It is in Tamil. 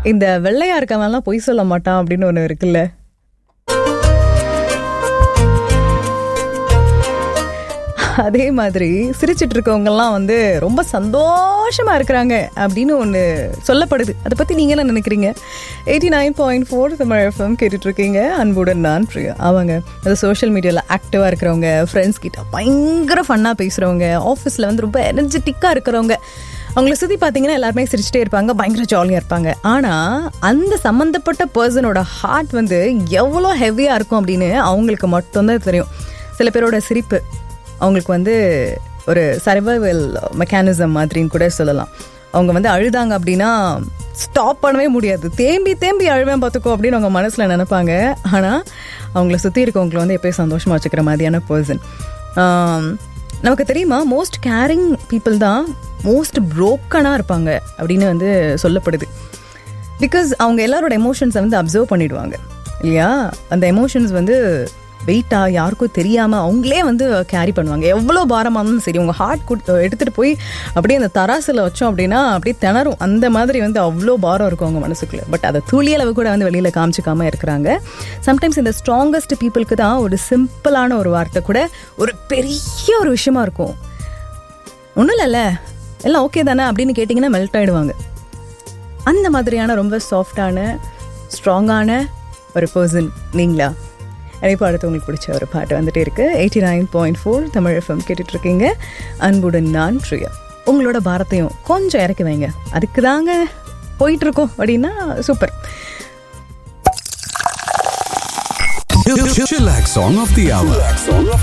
இந்த வெள்ளையா இருக்கவன்லாம் பொய் சொல்ல மாட்டான் அப்படின்னு ஒன்று இருக்குல்ல அதே மாதிரி சிரிச்சிட்டு இருக்கவங்கலாம் வந்து ரொம்ப சந்தோஷமா இருக்கிறாங்க அப்படின்னு ஒன்று சொல்லப்படுது அதை பற்றி நீங்கள் என்ன நினைக்கிறீங்க eighty nine point four Tamil FM கேட்டுட்டு இருக்கீங்க அன்புடன் நான் பிரியா அவங்க அந்த சோஷியல் மீடியாவில் ஆக்டிவாக இருக்கிறவங்க ஃப்ரெண்ட்ஸ் கிட்ட பயங்கர ஃபன்னாக பேசுகிறவங்க ஆஃபீஸில் வந்து ரொம்ப எனர்ஜெட்டிக்காக இருக்கிறவங்க அவங்கள சுற்றி பார்த்தீங்கன்னா எல்லாருமே சிரிச்சிட்டே இருப்பாங்க பயங்கர ஜாலியாக இருப்பாங்க ஆனால் அந்த சம்மந்தப்பட்ட பர்சனோட ஹார்ட் வந்து எவ்வளோ ஹெவியாக இருக்கும் அப்படின்னு அவங்களுக்கு மட்டும்தான் தெரியும் சில பேரோட சிரிப்பு அவங்களுக்கு வந்து ஒரு சர்வைவல் மெக்கானிசம் மாதிரின்னு கூட சொல்லலாம் அவங்க வந்து அழுதாங்க அப்படின்னா ஸ்டாப் பண்ணவே முடியாது தேம்பி தேம்பி அழுவேன் பார்த்துக்கோ அப்படின்னு அவங்க மனசில் நினைப்பாங்க ஆனால் அவங்கள சுற்றி இருக்கவங்களை வந்து எப்பயும் சந்தோஷமாக வச்சுக்கிற மாதிரியான பர்சன் நமக்கு தெரியுமா மோஸ்ட் கேரிங் பீப்புள் தான் மோஸ்ட் ப்ரோக்கனாக இருப்பாங்க அப்படின்னு வந்து சொல்லப்படுது பிகாஸ் அவங்க எல்லாரோட எமோஷன்ஸை வந்து அப்சர்வ் பண்ணிடுவாங்க இல்லையா அந்த எமோஷன்ஸ் வந்து வெயிட்டாக யாருக்கும் தெரியாமல் அவங்களே வந்து கேரி பண்ணுவாங்க எவ்வளோ பாரமாக இருந்தாலும் சரி உங்கள் ஹார்ட் எடுத்துகிட்டு போய் அப்படியே அந்த தராசில் வச்சோம் அப்படின்னா அப்படியே திணறும் அந்த மாதிரி வந்து அவ்வளோ பாரம் இருக்கும் அவங்க மனசுக்குள்ளே பட் அதை துளியளவு கூட வந்து வெளியில் காமிச்சிக்காம இருக்கிறாங்க சம்டைம்ஸ் இந்த ஸ்ட்ராங்கஸ்ட் பீப்புளுக்கு தான் ஒரு சிம்பிளான ஒரு வார்த்தை கூட ஒரு பெரிய ஒரு விஷயமா இருக்கும் ஒன்றும் இல்லைல்ல எல்லாம் ஓகே தானே அப்படின்னு கேட்டிங்கன்னா மெல்ட் ஆகிடுவாங்க அந்த மாதிரியான ரொம்ப சாஃப்டான ஸ்ட்ராங்கான ஒரு பர்சன் நீங்களா இப்போ அடுத்து உங்களுக்கு பிடிச்ச ஒரு பாட்டு வந்துட்டே இருக்கு eighty nine point four Tamil FM கேட்டுட்டு இருக்கீங்க அன்புடன் நான் பிரியா உங்களோட பாரத்தையும் கொஞ்சம் இறக்கி வைங்க அதுக்கு தாங்க போயிட்டு இருக்கோம் அப்படின்னா super Chillax Song of the Hour.